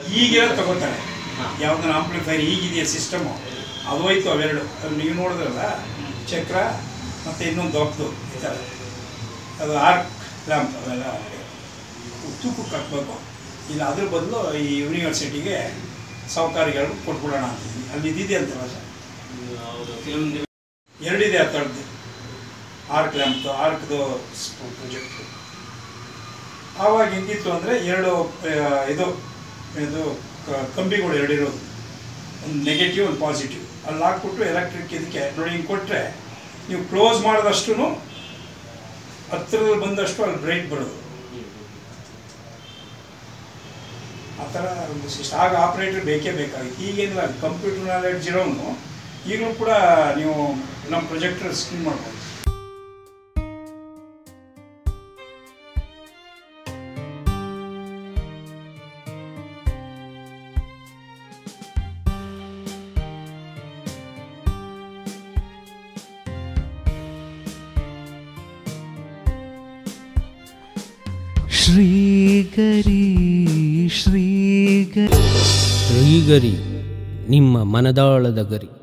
ಈಗಿರೋದು ತಗೋತಾರೆ ಯಾವ್ದನ್ನ amplifier ಈಗಿದೆಯಾ system ಅದು ಹೋಯ್ತು ಅವೆರಡು ಅದು ನೀವು ನೋಡಿದ್ರಲ್ಲ ಚಕ್ರ ಮತ್ತು ಇನ್ನೊಂದು ದೊಡ್ಡದು ಈ ಥರ ಅದು ಆರ್ಕ್ ಲ್ಯಾಂಪ್ ಅವೆಲ್ಲ ತೂಕಕ್ಕೆ ಹಾಕ್ಬೇಕು ಇಲ್ಲ ಅದ್ರ ಬದಲು ಈ ಯೂನಿವರ್ಸಿಟಿಗೆ ಸಾಹುಕಾರಿಗಳು ಕೊಟ್ಬಿಡೋಣ ಅಂತಿದ್ವಿ ಅಲ್ಲಿ ಇದಿದೆ ಅಂತಲ್ಲ ಸರ್ ಹೌದು ಕೆಲವೊಂದು ಎರಡಿದೆ ಆ ಥರದ್ದು ಆರ್ಕ್ ಲ್ಯಾಂಪ್ದು ಆರ್ಕ್ದು ಪ್ರೊಜೆಕ್ಟ್ ಆವಾಗ ಹೆಂಗಿತ್ತು ಅಂದರೆ ಎರಡು ಆ, ಇದು ಇದು ಕ- ಕಂಬಿಗಳು ಎರಡಿರೋದು ಒಂದು ನೆಗೆಟಿವ್ ಒಂದು ಪಾಸಿಟಿವ್ ಅಲ್ಲಿ ಹಾಕ್ಬಿಟ್ಟು ಎಲೆಕ್ಟ್ರಿಕ್ ಇದಕ್ಕೆ ನೋಡಿ ಹಿಂಗೆ ಕೊಟ್ಟರೆ ನೀವು ಕ್ಲೋಸ್ ಮಾಡಿದಷ್ಟು ಹತ್ತಿರದಲ್ಲಿ ಬಂದಷ್ಟು ಅಲ್ಲಿ ಬ್ರೈಟ್ ಬರೋದು ಆ ಥರ ಒಂದು ಸಿಸ್ಟ್ ಆಗ ಆಪ್ರೇಟರ್ ಬೇಕೇ ಬೇಕಾಗಿತ್ತು ಈಗೇನಿಲ್ಲ ಕಂಪ್ಯೂಟರ್ ನಾಲೆಡ್ಜ್ ಇರೋನು ಈಗಲೂ ಕೂಡ ನೀವು ನಮ್ಮ ಪ್ರೊಜೆಕ್ಟರ್ ಸ್ಕ್ರೀನ್ ಮಾಡ್ಬೋದು ಶ್ರೀಗರಿ ಶ್ರೀಗರಿ ಶ್ರೀಗರಿ ನಿಮ್ಮ ಮನದಾಳದ ಗರಿ